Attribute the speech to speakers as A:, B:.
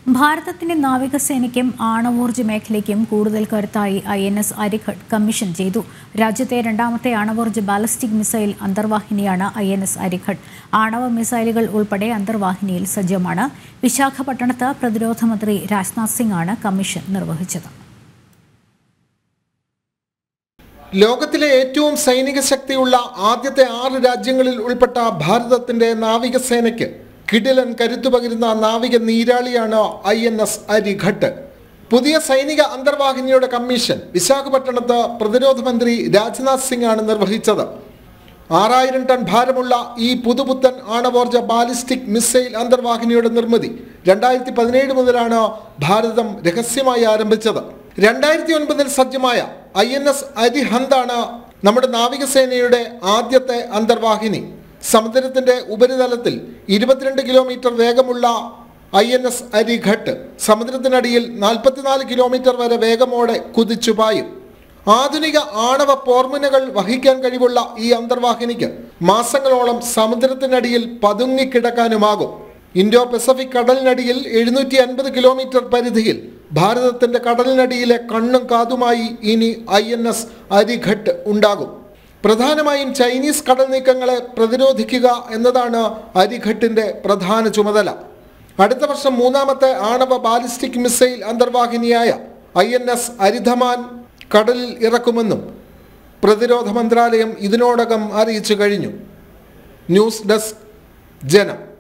A: ഭാരതത്തിന്റെ നാവികസേനയ്ക്കും ആണവോർജ്ജ മേഖലയ്ക്കും കൂടുതൽ കരുത്തായി I N S Arighat commission ചെയ്തു രാജ്യത്തെ രണ്ടാമത്തെ ആണവോർജ്ജ ബാലിസ്റ്റിക് മിസൈൽ അന്തർവാഹിനിയാണ് ഐ എൻ എസ് അരിഘട്ട് ആണവ മിസൈലുകൾ ഉൾപ്പെടെ അന്തർവാഹിനിയിൽ സജ്ജമാണ് വിശാഖപട്ടണത്ത് പ്രതിരോധ മന്ത്രി രാജ്നാഥ് സിംഗ് ആണ് കമ്മീഷൻ നിർവഹിച്ചത്
B: ലോകത്തിലെ ഏറ്റവും സൈനിക ശക്തിയുള്ള ആദ്യത്തെ ആറ് രാജ്യങ്ങളിൽ ഉൾപ്പെട്ട ഭാരതത്തിന്റെ നാവികസേനയ്ക്ക് കിടിലൻ കരുത്തു പകരുന്ന നാവിക നീരാളിയാണ് ഐ എൻ എസ് അരിഘട്ട് പുതിയ സൈനിക അന്തർവാഹിനിയുടെ കമ്മീഷൻ വിശാഖപട്ടണത്ത് പ്രതിരോധ മന്ത്രി രാജ്നാഥ് സിംഗ് ആണ് നിർവഹിച്ചത് ആറായിരം ടൺ ഭാരമുള്ള ഈ പുതുപുത്തൻ ആണവോർജ ബാലിസ്റ്റിക് മിസൈൽ അന്തർവാഹിനിയുടെ നിർമ്മിതി രണ്ടായിരത്തി പതിനേഴ് മുതലാണ് ഭാരതം രഹസ്യമായി ആരംഭിച്ചത് രണ്ടായിരത്തി ഒൻപതിൽ സജ്ജമായ ഐ എൻ എസ് അരിഹന്താണ് നമ്മുടെ നാവികസേനയുടെ ആദ്യത്തെ അന്തർവാഹിനി സമുദ്രത്തിന്റെ ഉപരിതലത്തിൽ ഇരുപത്തിരണ്ട് കിലോമീറ്റർ വേഗമുള്ള ഐ എൻ എസ് അരിഘട്ട് സമുദ്രത്തിനടിയിൽ നാൽപ്പത്തിനാല് കിലോമീറ്റർ വരെ വേഗമോടെ കുതിച്ചു പായും ആധുനിക ആണവ പോർമുനകൾ വഹിക്കാൻ കഴിവുള്ള ഈ അന്തർവാഹിനിക്ക് മാസങ്ങളോളം സമുദ്രത്തിനടിയിൽ പതുങ്ങിക്കിടക്കാനുമാകും ഇൻഡോ പസഫിക് കടലിനടിയിൽ എഴുന്നൂറ്റി അൻപത് കിലോമീറ്റർ പരിധിയിൽ ഭാരതത്തിന്റെ കടലിനടിയിലെ കണ്ണും കാതുമായി ഇനി ഐ എൻ എസ് അരിഘട്ട് ഉണ്ടാകും പ്രധാനമായും ചൈനീസ് കടൽ നീക്കങ്ങളെ പ്രതിരോധിക്കുക എന്നതാണ് അരിഘട്ടിന്റെ പ്രധാന ചുമതല അടുത്ത വർഷം മൂന്നാമത്തെ ആണവ ബാലിസ്റ്റിക് മിസൈൽ അന്തർവാഹിനിയായ ഐ എൻ എസ് അരിധമാൻ കടലിൽ ഇറക്കുമെന്നും പ്രതിരോധ മന്ത്രാലയം ഇതിനോടകം അറിയിച്ചു കഴിഞ്ഞു ന്യൂസ് ഡെസ്ക് ജനം